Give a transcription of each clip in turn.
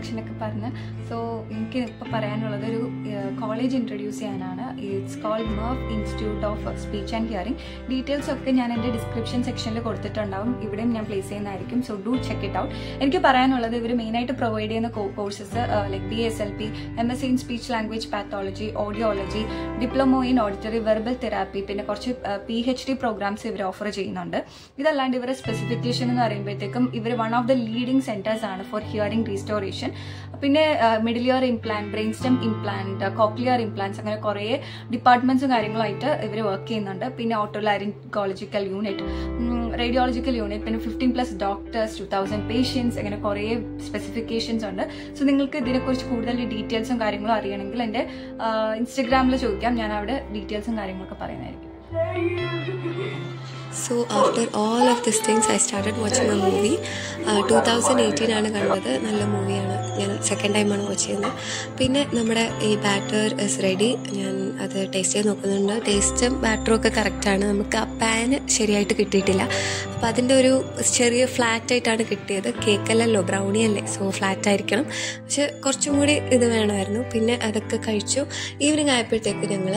introduction ഒക്കെ പറഞ്ഞ് so എനിക്ക് ഇപ്പോൾ പറയാനുള്ളത് ഒരു കോളേജ് ഇൻട്രൊഡ്യൂസ് ചെയ്യാനാണ് it's called MERF institute of speech and hearing details ഒക്കെ ഞാൻ എൻ്റെ ഡിസ്ക്രിപ്ഷൻ സെക്ഷനിൽ കൊടുത്തിട്ടുണ്ടാവും ഇവിടെയും ഞാൻ പ്ലേസ് ചെയ്യുന്നതായിരിക്കും so do check it out എനിക്ക് പറയാനുള്ളത് ഇവർ മെയിനായിട്ട് പ്രൊവൈഡ് ചെയ്യുന്ന courses like B S L P M S C in speech language pathology audiology diploma in auditory verbal therapy പിന്നെ കുറച്ച് പി എച്ച് ഡി പ്രോഗ്രാംസ് ഇവർ ഓഫർ ചെയ്യുന്നുണ്ട് ഇതല്ലാണ്ട് ഇവരുടെ സ്പെസിഫിക്കേഷൻ എന്ന് പറയുമ്പോഴത്തേക്കും ഇവർ one of the leading centres ആണ് ഫോർ ഹിയറിംഗ് റീസ്റ്റോറേഷൻ പിന്നെ middle ear implant brain stem implant cochlear implants അങ്ങനെ കുറേ ഡിപ്പാർട്ട്മെന്റ്സും കാര്യങ്ങളായിട്ട് ഇവർ വർക്ക് ചെയ്യുന്നുണ്ട് പിന്നെ ഓട്ടോലാരിങ്കോളജിക്കൽ യൂണിറ്റ് റേഡിയോളജിക്കൽ യൂണിറ്റ് പിന്നെ fifteen plus doctors two thousand patients അങ്ങനെ കുറേ സ്പെസിഫിക്കേഷൻസ് ഉണ്ട് സോ നിങ്ങൾക്ക് ഇതിനെക്കുറിച്ച് കൂടുതൽ ഡീറ്റെയിൽസും കാര്യങ്ങളും അറിയണമെങ്കിൽ എൻ്റെ ഇൻസ്റ്റഗ്രാമിൽ ചോദിക്കാം ഞാൻ അവിടെ ഡീറ്റെയിൽസും കാര്യങ്ങളൊക്കെ പറയുന്നതായിരിക്കും so after all of this things I started watching a movie two thousand eighteen ആണ് കണ്ടത് നല്ല മൂവിയാണ് ഞാൻ സെക്കൻഡ് ടൈമാണ് വാച്ച് ചെയ്യുന്നത് പിന്നെ നമ്മുടെ ഈ ബാറ്റർ ഇസ് റെഡി ഞാൻ അത് ടേസ്റ്റ് ചെയ്ത് നോക്കുന്നുണ്ട് ടേസ്റ്റും ബാറ്ററും ഒക്കെ കറക്റ്റാണ് നമുക്ക് ആ പാന് ശരിയായിട്ട് കിട്ടിയിട്ടില്ല അപ്പോൾ അതിൻ്റെ ഒരു ചെറിയ ഫ്ലാറ്റ് ആയിട്ടാണ് കിട്ടിയത് കേക്കല്ലല്ലോ ബ്രൗണി അല്ലേ സോ ഫ്ലാറ്റ് ആയിരിക്കണം പക്ഷെ കുറച്ചും കൂടി ഇത് വേണമായിരുന്നു പിന്നെ അതൊക്കെ കഴിച്ചു ഈവനിങ് ആയപ്പോഴത്തേക്ക് ഞങ്ങൾ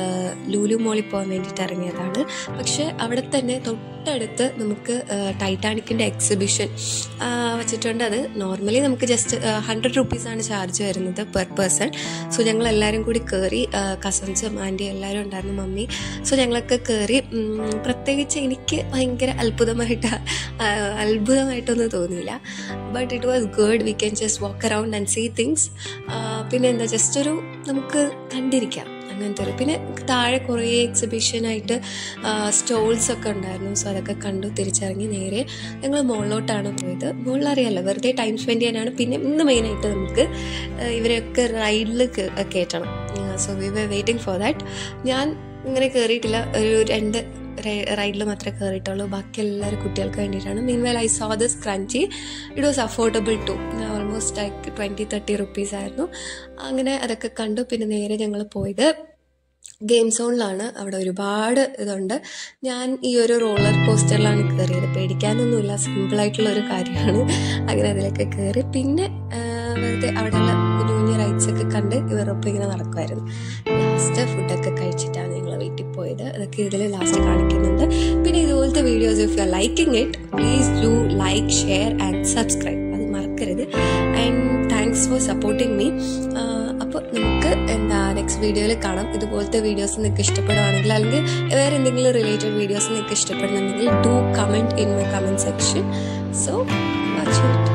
ലൂലു മോളിൽ പോകാൻ വേണ്ടിയിട്ട് ഇറങ്ങിയതാണ് പക്ഷെ അവിടെ തന്നെ തൊട്ടടുത്ത് നമുക്ക് ടൈറ്റാനിക്കിൻ്റെ എക്സിബിഷൻ വെച്ചിട്ടുണ്ട് അത് നോർമലി നമുക്ക് ജസ്റ്റ് ഹൺഡ്രഡ് റുപ്പീസാണ് ചാർജ് വരുന്നത് പെർ പേഴ്സൺ സോ ഞങ്ങൾ എല്ലാവരും കൂടി കയറി കസിൻസും ആൻറ്റി എല്ലാവരും ഉണ്ടായിരുന്നു മമ്മി സോ ഞങ്ങളൊക്കെ കയറി പ്രത്യേകിച്ച് എനിക്ക് ഭയങ്കര അത്ഭുതമായിട്ട് അത്ഭുതമായിട്ടൊന്നും തോന്നിയില്ല but it was good we can just walk around and see things പിന്നെ എന്താ ജസ്റ്റ് ഒരു നമുക്ക് കണ്ടിരിക്കാം അങ്ങനത്തെ ഒരു പിന്നെ താഴെ കുറേ എക്സിബിഷനായിട്ട് സ്റ്റോൾസ് ഒക്കെ ഉണ്ടായിരുന്നു സോ അതൊക്കെ കണ്ടു തിരിച്ചിറങ്ങി നേരെ ഞങ്ങൾ മുകളിലോട്ടാണ് പോയത് മുകളിൽ അറിയാമല്ലോ വെറുതെ ടൈം സ്പെൻഡ് ചെയ്യാനാണ് പിന്നെ ഇന്ന് മെയിനായിട്ട് നമുക്ക് ഇവരെയൊക്കെ റൈഡിൽ കയറ്റണം so we were waiting for that ഞാൻ ഇങ്ങനെ കയറിയിട്ടില്ല ഒരു രണ്ട് റൈഡിൽ മാത്രമേ കയറിയിട്ടുള്ളൂ ബാക്കി എല്ലാവരും കുട്ടികൾക്ക് വേണ്ടിയിട്ടാണ് mean well I saw this crunchy it was affordable to almost like twenty thirty rupees ആയിരുന്നു അങ്ങനെ അതൊക്കെ കണ്ടു പിന്നെ നേരെ ഞങ്ങൾ പോയത് ഗെയിം സോണിലാണ് അവിടെ ഒരുപാട് ഇതുണ്ട് ഞാൻ ഈ ഒരു റോളർ കോസ്റ്ററിലാണ് കയറിയത് പേടിക്കാനൊന്നുമില്ല സിമ്പിളായിട്ടുള്ള ഒരു കാര്യമാണ് അങ്ങനെ അതിലൊക്കെ കയറി പിന്നെ വെറുതെ അവിടെയുള്ള കുഞ്ഞു കുഞ്ഞു റൈറ്റ്സ് ഒക്കെ കണ്ട് ഇവരൊപ്പം ഇങ്ങനെ നടക്കുമായിരുന്നു ലാസ്റ്റ് ഫുഡൊക്കെ കഴിച്ചിട്ടാണ് ഞങ്ങൾ വീട്ടിൽ പോയത് അതൊക്കെ ഇതിൽ ലാസ്റ്റ് കാണിക്കുന്നുണ്ട് പിന്നെ ഇതുപോലത്തെ videos if you are liking it please do like share and subscribe അത് മറക്കരുത് and thanks for supporting me അപ്പോൾ നമുക്ക് എന്താ നെക്സ്റ്റ് വീഡിയോയിൽ കാണാം ഇതുപോലത്തെ വീഡിയോസ് നിങ്ങൾക്ക് ഇഷ്ടപ്പെടുവാണെങ്കിൽ അല്ലെങ്കിൽ വേറെ എന്തെങ്കിലും റിലേറ്റഡ് വീഡിയോസ് നിങ്ങൾക്ക് ഇഷ്ടപ്പെടുന്നുണ്ടെങ്കിൽ do comment in my comment section so watch it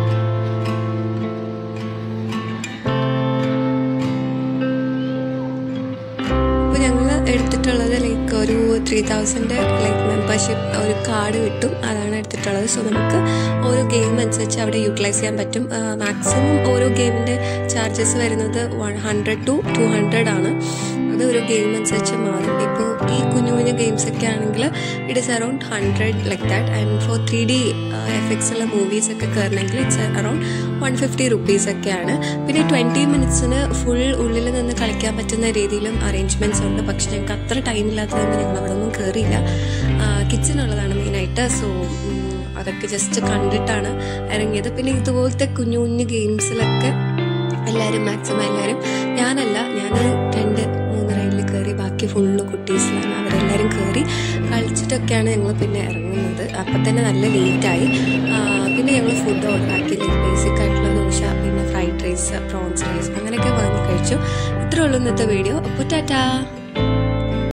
എടുത്തിട്ടുള്ളത് ലൈക്ക് ഒരു ത്രീ തൗസൻഡ് ലൈക്ക് മെമ്പർഷിപ്പ് ഒരു കാർഡ് കിട്ടും അതാണ് എടുത്തിട്ടുള്ളത് സോ നമുക്ക് ഓരോ ഗെയിം അനുസരിച്ച് അവിടെ യൂട്ടിലൈസ് ചെയ്യാൻ പറ്റും മാക്സിമം ഓരോ ഗെയിമിൻ്റെ ചാർജസ് വരുന്നത് one hundred to two hundred ആണ് അത് ഒരു ഗെയിം അനുസരിച്ച് മാറും ഇപ്പോൾ ഈ കുഞ്ഞു കുഞ്ഞു ഗെയിംസ് ഒക്കെ ആണെങ്കിൽ it is around hundred like that and for three D effects ഉള്ള മൂവീസ് ഒക്കെ കയറണമെങ്കിൽ it's around one fifty rupees ഒക്കെയാണ് പിന്നെ ട്വൻറ്റി മിനിറ്റ്സിന് ഫുൾ ഉള്ളിൽ നിന്ന് കളിക്കാൻ പറ്റുന്ന രീതിയിലും അറേഞ്ച്മെൻറ്റ്സ് ഉണ്ട് പക്ഷെ ഞങ്ങൾക്ക് അത്ര ടൈം ഇല്ലാത്തതുകൊണ്ട് ഞങ്ങൾ അവിടെ ഒന്നും കയറിയില്ല കിച്ചണുള്ളതാണ് മെയിനായിട്ട് സോ അതൊക്കെ ജസ്റ്റ് കണ്ടിട്ടാണ് ഇറങ്ങിയത് പിന്നെ ഇതുപോലത്തെ കുഞ്ഞു കുഞ്ഞു ഗെയിംസിലൊക്കെ എല്ലാവരും മാക്സിമം എല്ലാവരും ഞാനല്ല ഞാനൊരു രണ്ട് മൂന്ന് റൈഡിൽ കയറി ബാക്കി ഫുള്ള് കുട്ടീസിലാണ് അവരെല്ലാവരും കയറി കളിച്ചിട്ടൊക്കെയാണ് ഞങ്ങൾ പിന്നെ ഇറങ്ങുന്നത് അപ്പം തന്നെ നല്ല ലേറ്റായി പിന്നെ ഞങ്ങൾ ഫുഡ് ഓർഡർ ആക്കി ബേസിക് ആയിട്ടുള്ള ദോശ പിന്നെ ഫ്രൈഡ് റൈസ് പ്രോൺസ് റൈസ് അങ്ങനെയൊക്കെ വാങ്ങി കഴിച്ചു ഇത്രേ ഉള്ളൂ ഇന്നത്തെ വീഡിയോ അപ്പോൾ ടാറ്റാ